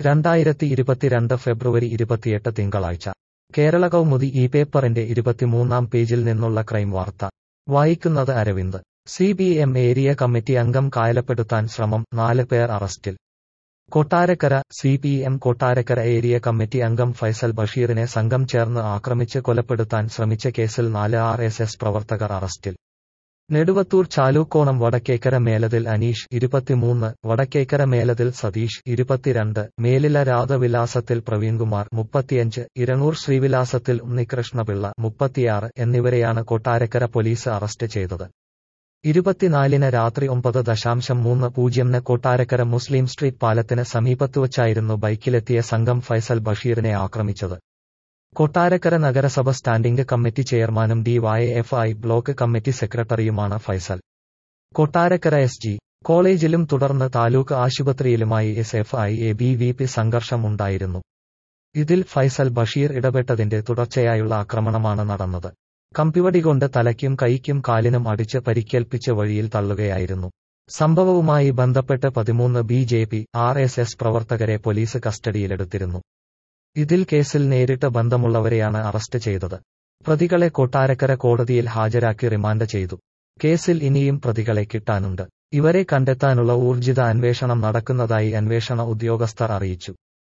രണ്ടായിരത്തി ഇരുപത്തിരണ്ട് ഫെബ്രുവരി ഇരുപത്തിയെട്ട് തിങ്കളാഴ്ച കേരള കൗമുദി ഈ പേപ്പറിന്റെ ഇരുപത്തിമൂന്നാം പേജിൽ നിന്നുള്ള ക്രൈം വാർത്ത വായിക്കുന്നത് Aravind C P M area committee അംഗം കായലപ്പെടുത്താൻ ശ്രമം നാല് പേർ അറസ്റ്റിൽ Kottarakkara C P M Kottarakkara area committee അംഗം ഫൈസൽ ബഷീറിനെ സംഘം ചേർന്ന് ആക്രമിച്ച് കൊലപ്പെടുത്താൻ ശ്രമിച്ച കേസിൽ നാല് ആർ എസ് എസ് പ്രവർത്തകർ അറസ്റ്റിൽ നെടുവത്തൂർ ചാലൂക്കോണം വടക്കേക്കര മേലതിൽ അനീഷ് ഇരുപത്തിമൂന്ന് വടക്കേക്കര മേലതിൽ സതീഷ് ഇരുപത്തിരണ്ട് മേലില രാധവിലാസത്തിൽ പ്രവീൺകുമാർ മുപ്പത്തിയഞ്ച് ഇരങ്ങൂർ ശ്രീവിലാസത്തിൽ ഉണ്ണികൃഷ്ണപിള്ള മുപ്പത്തിയാറ് എന്നിവരെയാണ് കൊട്ടാരക്കര പോലീസ് അറസ്റ്റ് ചെയ്തത് ഇരുപത്തിനാലിന് രാത്രി ഒമ്പത് ദശാംശം മൂന്ന് പൂജ്യംന് കൊട്ടാരക്കര മുസ്ലിം സ്ട്രീറ്റ് പാലത്തിന് സമീപത്തുവച്ചായിരുന്നു ബൈക്കിലെത്തിയ സംഘം ഫൈസൽ ബഷീറിനെ ആക്രമിച്ചത് കൊട്ടാരക്കര നഗരസഭ സ്റ്റാൻഡിംഗ് കമ്മിറ്റി ചെയർമാനും ഡിവൈഎഫ്ഐ ബ്ലോക്ക് കമ്മിറ്റി സെക്രട്ടറിയുമാണ് ഫൈസൽ കൊട്ടാരക്കര എസ് ജി കോളേജിലും തുടർന്ന് താലൂക്ക് ആശുപത്രിയിലുമായി S F I A B V P സംഘർഷം ഉണ്ടായിരുന്നു ഇതിൽ ഫൈസൽ ബഷീർ ഇടപെട്ടതിന്റെ തുടർച്ചയായുള്ള ആക്രമണമാണ് നടന്നത് കമ്പിവടി കൊണ്ട് തലയ്ക്കും കൈക്കും കാലിനും അടിച്ച് പരിക്കേൽപ്പിച്ച് വഴിയിൽ തള്ളുകയായിരുന്നു സംഭവവുമായി ബന്ധപ്പെട്ട് പതിമൂന്ന് B J P R S S പ്രവർത്തകരെ പോലീസ് കസ്റ്റഡിയിലെടുത്തിരുന്നു ഇതിൽ കേസിൽ നേരിട്ട് ബന്ധമുള്ളവരെയാണ് അറസ്റ്റ് ചെയ്തത് പ്രതികളെ കൊട്ടാരക്കര കോടതിയിൽ ഹാജരാക്കി റിമാൻഡ് ചെയ്തു കേസിൽ ഇനിയും പ്രതികളെ കിട്ടാനുണ്ട് ഇവരെ കണ്ടെത്താനുള്ള ഊർജിത അന്വേഷണം നടക്കുന്നതായി അന്വേഷണ ഉദ്യോഗസ്ഥർ അറിയിച്ചു